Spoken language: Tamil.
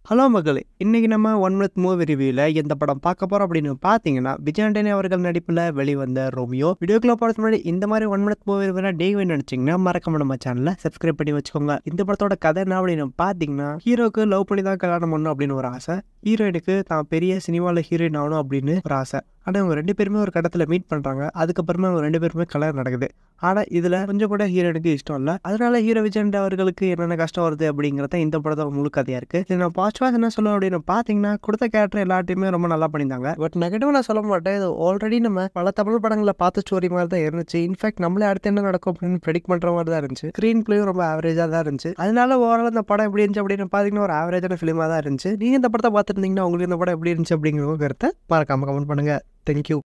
ஹலோ மக்களே இன்னைக்கு நம்ம ஒன் மினிட் மூவி ரிவ்யூவில் எந்த படம் பார்க்க போகிறோம் அப்படின்னு பார்த்தீங்கன்னா விஜய் ஆண்டனி அவர்கள் நடிப்பில் வெளிவந்த ரோமியோ வீடியோக்குள்ள போகிறது முன்னாடி இந்த மாதிரி ஒன் மினிட் மூவி ரிவ்யூ டே வேணும் நினச்சிங்கன்னா மறக்காம நம்ம சேனலை சப்ஸ்கிரைப் பண்ணி வச்சுக்கோங்க இந்த படத்தோட கதை என்ன அப்படின்னு பார்த்தீங்கன்னா ஹீரோக்கு லவ் பண்ணி தான் கல்யாணம் பண்ணணும் அப்படின்னு ஒரு ஆசை ஹீரோயினுக்கு தான் பெரிய சினிமாவில் ஹீரோயின் ஆகணும் அப்படின்னு ஒரு ஆசை ஆனால் இவங்க ரெண்டு பேருமே ஒரு கட்டத்தில் மீட் பண்ணுறாங்க அதுக்கப்புறமா அவங்க ரெண்டு பேருமே கல்யாணம் நடக்குது ஆனால் இதில் கொஞ்சம் கூட ஹீரோயினுக்கு இஷ்டம் இல்லை அதனால ஹீரோ விஜயண்ட் அவர்களுக்கு என்னென்ன கஷ்டம் வருது அப்படிங்கிறத இந்த படத்தோட முழு கதையாக இருக்குது இது நான் பாஸ்ட்வாஸ் என்ன சொல்லுவேன் அப்படின்னு பார்த்தீங்கன்னா கொடுத்த கேரக்டர் எல்லாத்தையுமே ரொம்ப நல்லா பண்ணியிருந்தாங்க பட் நெகட்டிவ் நான் சொல்ல மாட்டேன் இது ஆல்ரெடி நம்ம பல தமிழ் படங்களில் பார்த்த ஸ்டோரி மாதிரி தான் இருந்துச்சு இன்ஃபேக்ட் நம்மளே அடுத்து என்ன நடக்கும் அப்படின்னு ப்ரெடிக்ட் பண்ணுற மாதிரி தான் இருந்துச்சு ஸ்க்ரீன் பிளேயும் ரொம்ப ஆவரேஜாக தான் இருந்துச்சு அதனால ஓவரால் இந்த படம் எப்படி இருந்துச்சு அப்படின்னு பார்த்தீங்கன்னா ஒரு ஆவரேஜான ஃபிலிமாக தான் இருந்துச்சு நீங்கள் இந்த படத்தை பார்த்துருந்தீங்கன்னா உங்களுக்கு இந்த படம் எப்படி இருந்துச்சு அப்படிங்கிற கருத்தை மறக்காம கமெண்ட் பண்ணுங்கள் தேங்க்யூ